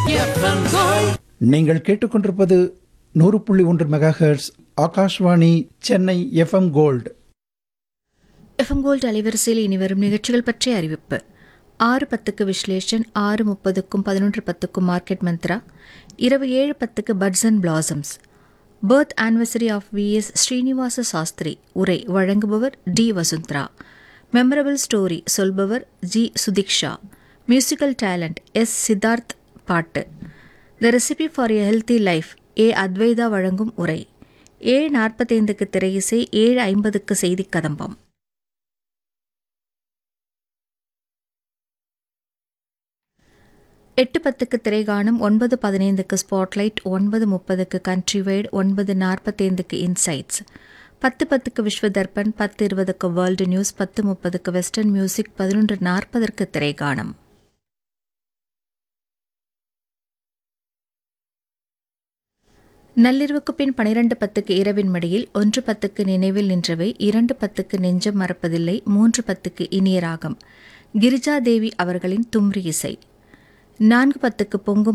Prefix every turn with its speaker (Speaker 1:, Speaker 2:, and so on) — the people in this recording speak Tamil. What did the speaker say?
Speaker 1: நீங்கள் கேட்டுக்கொண்டிருப்பது நூறு புள்ளி ஒன்று megahertz Akashvani Chennai FM gold
Speaker 2: FM gold அலைவரிசையில் இனி வரும் நிகழ்ச்சிகள் பற்றிய அறிவிப்பு ஆறு பத்துக்கு விஸ்லேஷன் ஆறு முப்பதுக்கும் பதினொன்று பத்துக்கும் மார்க்கெட் மந்த்ரா இரவு ஏழு பத்துக்கு buds and blossoms birth anniversary of V S Srinivasa Sastri உரை வழங்குபவர் டி வசுந்தரா மெமரபிள் ஸ்டோரி சொல்பவர் G Sudiksha musical talent S Siddharth பாட்டு the recipe for a healthy life A Advaita வழங்கும் உரை ஏழு நாற்பத்தைந்துக்கு திரையிசை ஏழு ஐம்பதுக்கு செய்திக் கதம்பம் எட்டு பத்துக்கு திரைகாணும் ஒன்பது பதினைந்துக்கு ஸ்பாட்லைட் ஒன்பது முப்பதுக்கு கண்ட்ரி வைட் ஒன்பது நாற்பத்தைந்துக்கு இன்சைட்ஸ் பத்து பத்துக்கு விஸ்வ தர்பன் பத்து இருபதுக்கு வேர்ல்டு நியூஸ் பத்து முப்பதுக்கு வெஸ்டர்ன் மியூசிக் பதினொன்று நாற்பதற்கு திரைகாணும் நள்ளிரவுக்கு பின் பனிரெண்டு பத்துக்கு இரவின் மடியில் ஒன்று பத்துக்கு நினைவில் நின்றவை இரண்டு பத்துக்கு நெஞ்சம் மறப்பதில்லை மூன்று பத்துக்கு இனிய ராகம் கிரிஜா தேவி அவர்களின் தும்ரி இசை நான்கு பத்துக்கு பொங்கும்